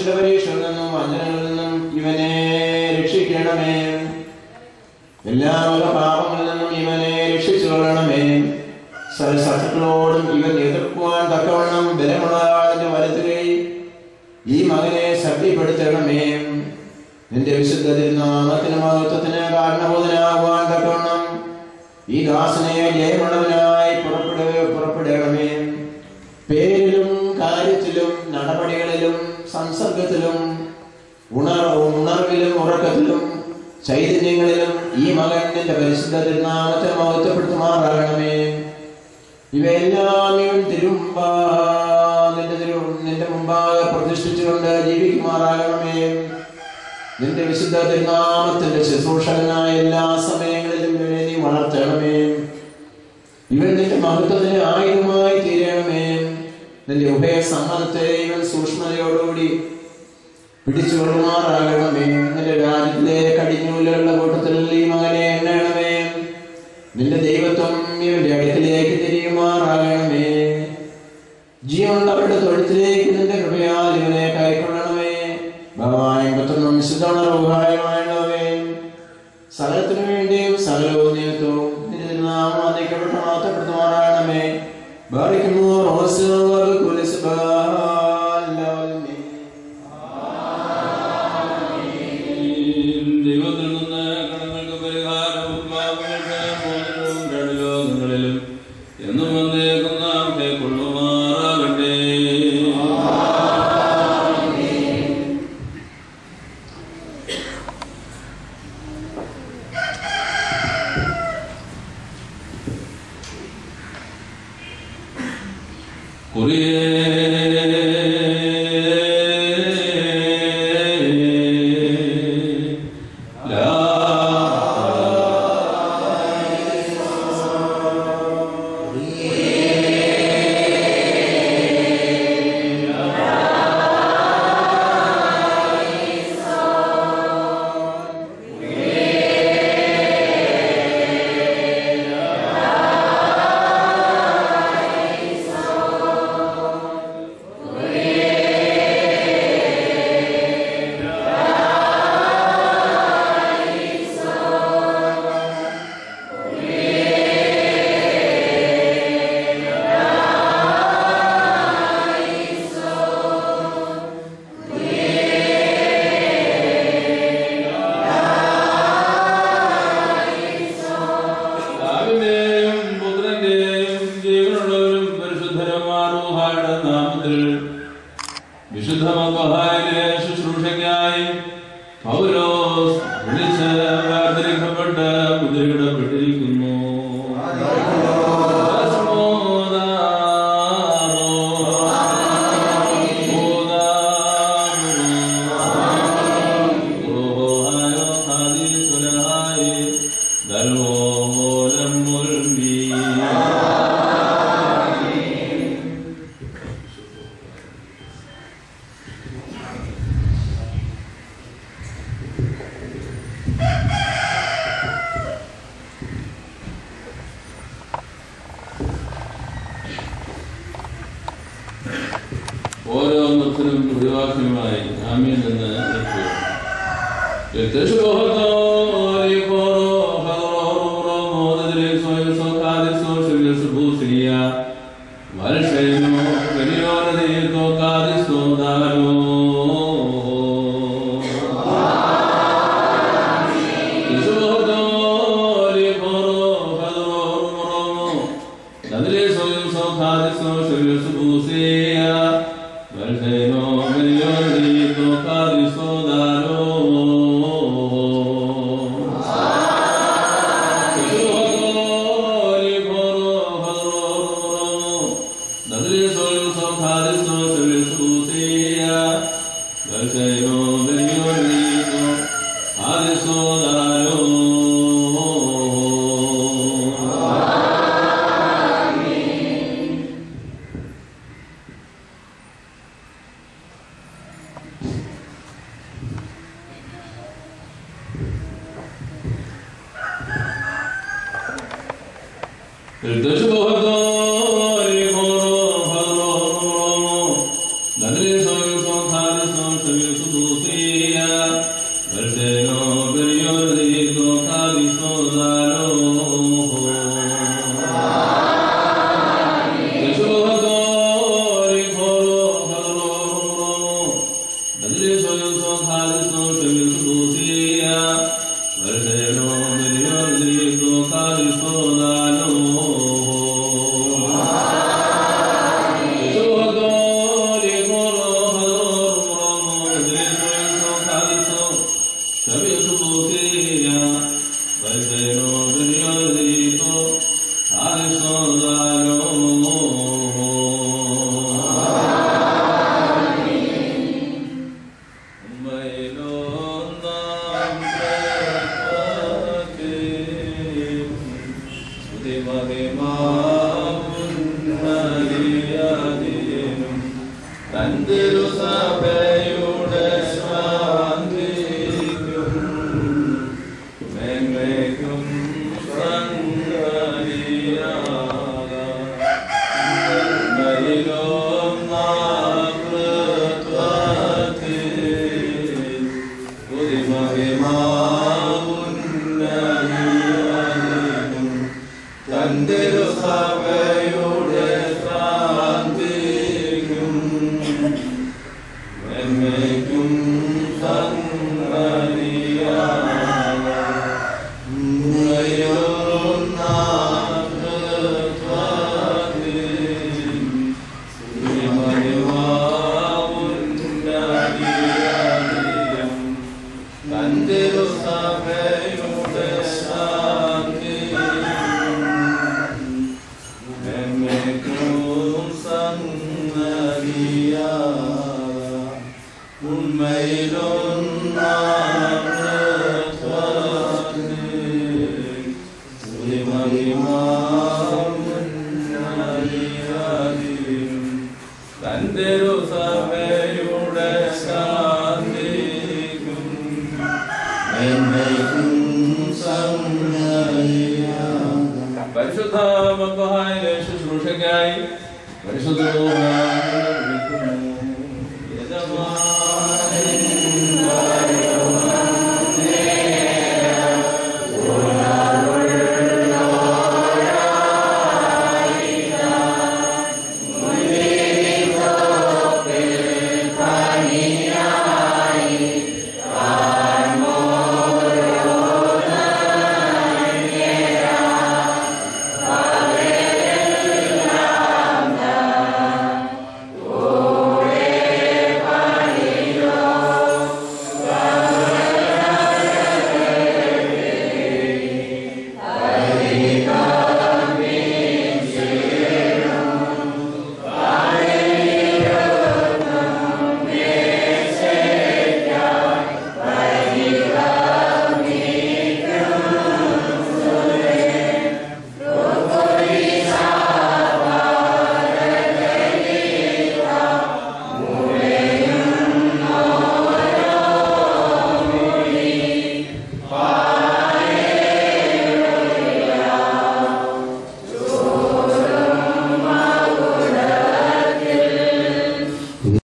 മനുഷ്യന്റെ പരീക്ഷയിൽ നിന്നും വഞ്ചനകളിൽ നിന്നും ഇവനെ രക്ഷിക്കണമേ എല്ലാ വക പാപങ്ങളിൽ നിന്നും ഇവനെ രക്ഷിച്ചു കൊള്ളണമേ സത്സത്തുക്കളോടും ഇവൻ എതിർക്കുവാൻ തക്കവണ്ണം ബലമുള്ളതിന്റെ വരുത്തുകയും ഈ മകനെ ശക്തിപ്പെടുത്തണമേ നിന്റെ വിശുദ്ധ തിരുനാമത്തിന് മഹത്വത്തിന് കാരണബോധനാകുവാൻ തക്കവണ്ണം ഈ ദാസനെ ജയമുള്ളവനായി പുറപ്പെടുക പുറപ്പെടണമേ പേരിലും കാര്യത്തിലും നടപടികളിലും സംസർഗത്തിലും ഉണർ ഉണർവിലും ഉറക്കത്തിലും ചൈതന്യങ്ങളിലും ഈ മകൻ നിന്റെ പരിശുദ്ധ തിരുനാമത്തെ മഹത്വപ്പെടുത്തുമാറാകണമേ ഇവയെല്ലാം ഇവൻ തിരുമ്പാ നിന്റെ തിരു നിന്റെ മുമ്പാകെ പ്രതിഷ്ഠിച്ചുകൊണ്ട് ജീവിക്കുമാറാകണമേ നിന്റെ വിശുദ്ധ തിരുനാമത്തിന്റെ ശുശ്രൂഷകനായ എല്ലാ സമയങ്ങളിലും ഇവനെ നീ വളർത്തണമേ ഇവൻ നിന്റെ മഹത്വത്തിന് ആയുധമായി തീരണമേ നിന്റെ ഉഭയ സമ്മതത്തെ ഇവൻ സൂക്ഷ്മതയോടുകൂടി പിടിച്ചുകൊള്ളുമാറാകണമേ നിന്റെ രാജ്യത്തിലെ കടിഞ്ഞൂലുള്ള കൂട്ടത്തിൽ ഈ മകനെ എണ്ണണമേ നിന്റെ ദൈവത്വം ഇവന്റെ അടുക്കിലേക്ക് തിരിയുമാറാകണമേ ജീവനുള്ളവരുടെ തൊഴുത്തിലേക്ക് നിന്റെ കൃപയാൽ ഇവനെ കൈക്കൊള്ളണമേ ഭഗവാനും പുത്രനും വിശുദ്ധണറുഹായമായുള്ളവേ സകലത്തിനു വേണ്ടിയും സകലവും നിയത്വവും നാമം അധികപ്പെട്ട മാറ്റപ്പെടുത്തുമാറാകണമേ ബാധിക്കുന്നു റോസ് കുലിസ് ദൈവത്തിൽ നിന്ന് കടങ്ങൾക്ക് പരിഹാരവും പാപങ്ങൾക്ക് മോചനവും രണ്ട് ലോകങ്ങളിലും എന്നും വന്നേക്കും നാം കൈക്കൊള്ളുമാറാകട്ടെ പിതാവിന്റെയും പുത്രന്റെയും ജീവനുള്ളവരും പരിശുദ്ധരമാറുഹായുടെ നാമത്തിൽ വിശുദ്ധ മക്കഹായിലെ ശുശ്രൂഷയ്ക്കായി പൗലോസ് വിളിച്ച് വേർതിരിക്കപ്പെട്ട് കുതിരയിടപ്പെട്ടിരിക്കുന്നു ഓരോ മൃത്തിനും പ്രതിവാക്യമായി ആമീൻ എന്ന് Thank you. തന്തിരുസഭയുടെ ശാന്തിക്കും മേന്മയ്ക്കും തന്തിരുസഭയുടെ ശാന്തിക്കും മേന്മയ്ക്കും സംഗതിയാകാം സഭയുടെ ശാന്തി എന്നേക്കും സംഗതിയാകാം തന്തിരു സഭയുടെ ശാന്തിക്കും എന്നേക്കും സംഗതിയാകാം പരിശുദ്ധ മക്കളായ ശുശ്രൂഷയ്ക്കായി പരിശുദ്ധ യജമാ